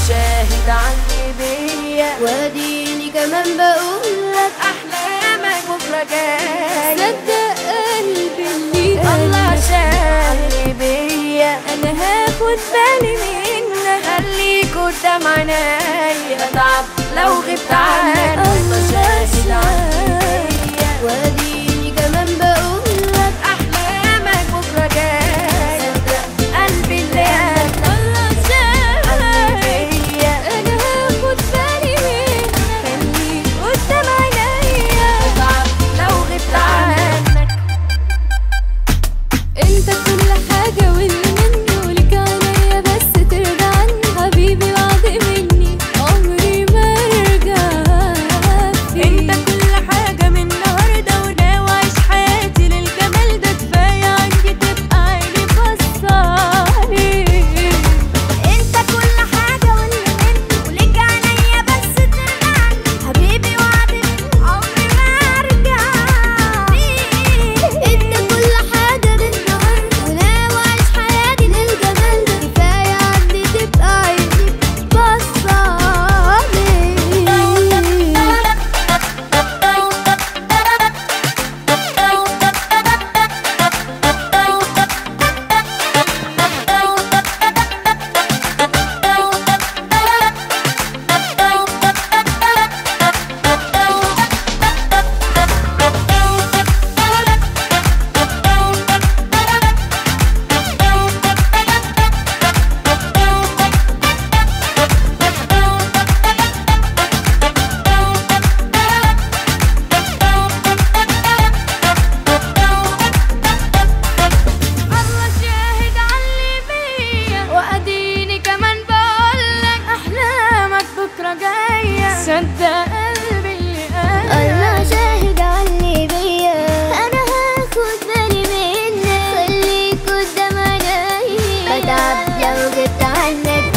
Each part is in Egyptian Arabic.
شاهد عني بيا واديني كمان بقولك احلامك بكره جاي صدق قلبي اللي الله قالك شاهد بيا انا هاخد بالي منك خليك قدام عينيا اتعب لو غبت عنك الله شاهد عني شاهد. بيا واديني كمان بقولك احلامك بكره جاي صدق قلبي اللي قالك الله شاهد بيا انا هاخد بالي منك خليك قدام عينيا اتعب لو غبت عنك انت كل حاجة واللي مني ولك عينيا بس ترضى عني حبيبي وعد مني عمري ما ارجع انت كل حاجة من النهاردة وناوي اعيش حياتي للجمال ده كفاية عندي تبقى عيني بصالي انت كل حاجة واللي مني ولك عينيا بس ترضى عني حبيبي وعد مني عمري ما ارجع انت كل حاجة من النهاردة وناوي اعيش حياتي للجمال ده كفاية عندي تبقى عيني الله شاهد علي بيا واديني كمان بقولك احلامك بكره جايه صدق قلبي اللي قالك الله شاهد علي بيا انا هاخد بالي منك خليك قدام عينيا بتعب لو جبت عنك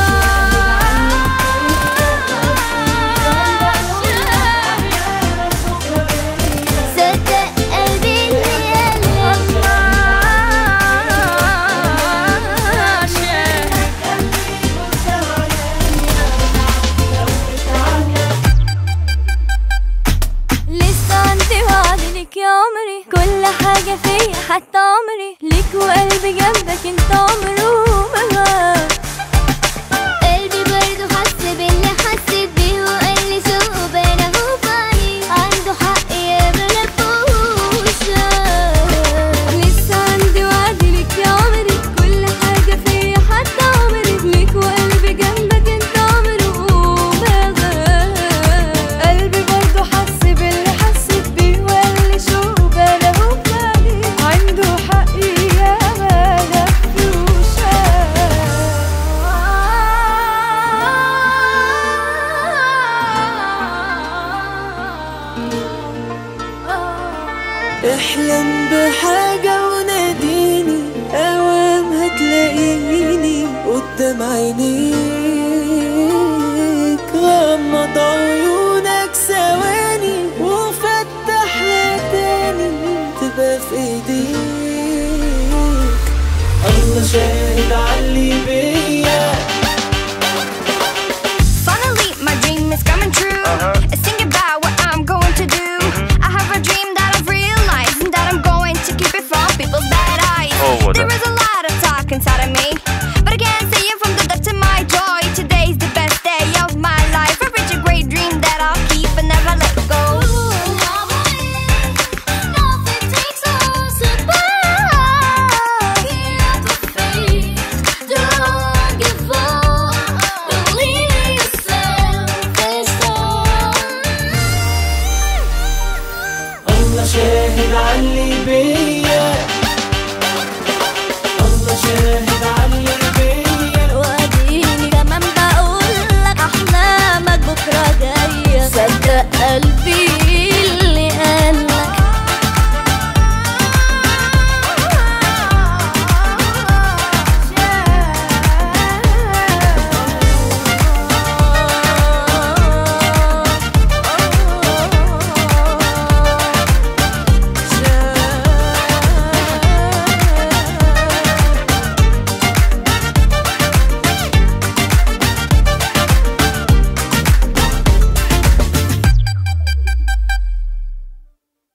صدق قلبي اللي قالك لسه عندي وعد ليك يا عمري كل حاجة فيا حتى عمري ليك وقلبي جنبك انت عمره ما غاب قلبي برضه حس باللي حسيت بيه وقال لي شوق انا هو فاني عنده حق يا ملكوش لسه عندي وعد ليك يا عمري كل حاجة فيا حتى عمري ليك وقلبي جنبك انت عمره ما غاب قلبي برضه حس باللي حسيت بيه وقال لي شوق انا هو فاني عنده حق يا احلم بحاجة وناديني اوام هتلاقيني قدام عينيك غمض عيونك ثواني وفتحها تاني تبقى في ايديك الله شاهد علي بيا Finally, my dream is coming true. It's thinking about what I'm going to do. I have a dream that I've realized and that I'm going to keep it from people's bad eyes. Oh, what there the- is a lot of talk inside of me, but I can't say it from the depths of my joy. Today's the best day of my life. I reach a great dream that I'll keep and never let go. الله شاهد علي بيا